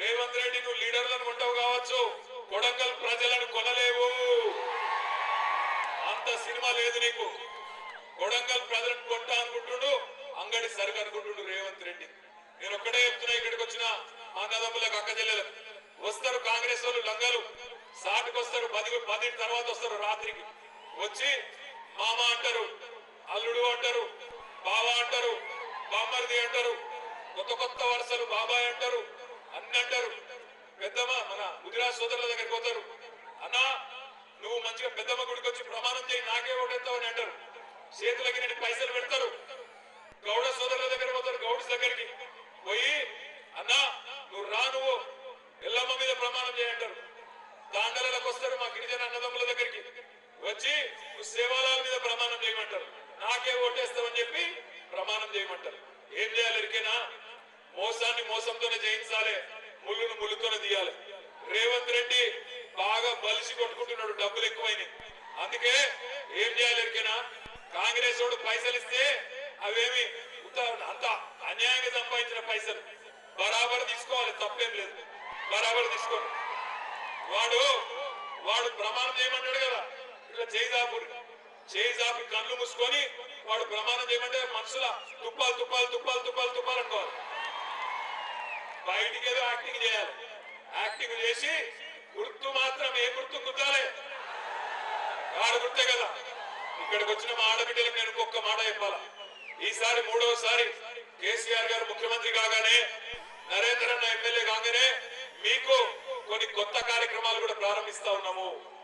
రేవంత్ రెడ్డి నువ్వు లీడర్లను కొంటావు కావచ్చు కొడంగల్ ప్రజలను కొనలేవు అంత సినిమా లేదు నీకు కొడంగల్ ప్రజలను కొంటా అనుకుంటుండు అంగడి సరుకు అనుకుంటుండు రేవంత్ రెడ్డి నేను ఒక్కడే చెప్తున్నా ఇక్కడికి వచ్చిన మా అన్నదమ్ములకు అక్క చెల్లెలకు వస్తారు కాంగ్రెస్ వాళ్ళు లంగలు సాటుకు వస్తారు పది పది తర్వాత వస్తారు రాత్రికి వచ్చి మామ అంటారు అల్లుడు అంటారు బావ అంటారు బామ్మర్ది అంటారు కొత్త కొత్త వరుసలు బాబాయ్ అంటారు అన్ని అంటారు పెద్దమ్మ మన గుజరాత్ సోదరుల దగ్గరికి పోతారు అన్నా నువ్వు మంచిగా పెద్దమ్మ గుడికి వచ్చి ప్రమాణం చేయి నాకే ఓటేస్తావు అని అంటారు చేతులకి నేను పైసలు పెడతారు గౌడ సోదరుల దగ్గర పోతారు గౌడ్స్ దగ్గరికి పోయి అన్నా నువ్వు రా నువ్వు ఎల్లమ్మ మీద ప్రమాణం చేయంటారు తాండలకు వస్తారు మా గిరిజన అన్నదమ్ముల దగ్గరికి వచ్చి నువ్వు సేవాలాల మీద ప్రమాణం చేయమంటారు నాకే ఓటేస్తావని చెప్పి ప్రమాణం చేయమంటారు ఏం చేయాలి ఎరికేనా మోసాన్ని మోసంతోనే జయించాలి ముళ్ళును ముళ్ళుతోనే తీయాలి రేవంత్ రెడ్డి బాగా బలిసి కొట్టుకుంటున్నాడు డబ్బులు ఎక్కువైనాయి అందుకే ఏం చేయాలి ఎరికేనా కాంగ్రెస్ వాడు పైసలు ఇస్తే అవేమి ఉత్త- అంత అన్యాయంగా సంపాదించిన పైసలు బరాబర్ తీసుకోవాలి తప్పేం లేదు బరాబర్ తీసుకోండి వాడు వాడు ప్రమాణం చేయమంటాడు కదా ఇట్లా చేయిదాపు చేయిదాపి కళ్ళు మూసుకొని వాడు ప్రమాణం చేయమంటే మనసుల తుప్పాలు తుప్పాలు తుప్పాలు తుప్పాలు తుప్పాలు అనుకోవాలి బయటికి ఏదో యాక్టింగ్ చేయాలి యాక్టింగ్ చేసి గుర్తు మాత్రం ఏ గుర్తు గుర్తాలే ఆడ గుర్తే కదా ఇక్కడికి వచ్చిన మా ఆడబిడ్డలకు నేను ఇంకొక మాట చెప్పాలా ఈసారి మూడవసారి కేసీఆర్ గారు ముఖ్యమంత్రి కాగానే నరేంద్ర అన్న ఎమ్మెల్యే కాగానే మీకు కొన్ని కొత్త కార్యక్రమాలు కూడా ప్రారంభిస్తా ఉన్నాము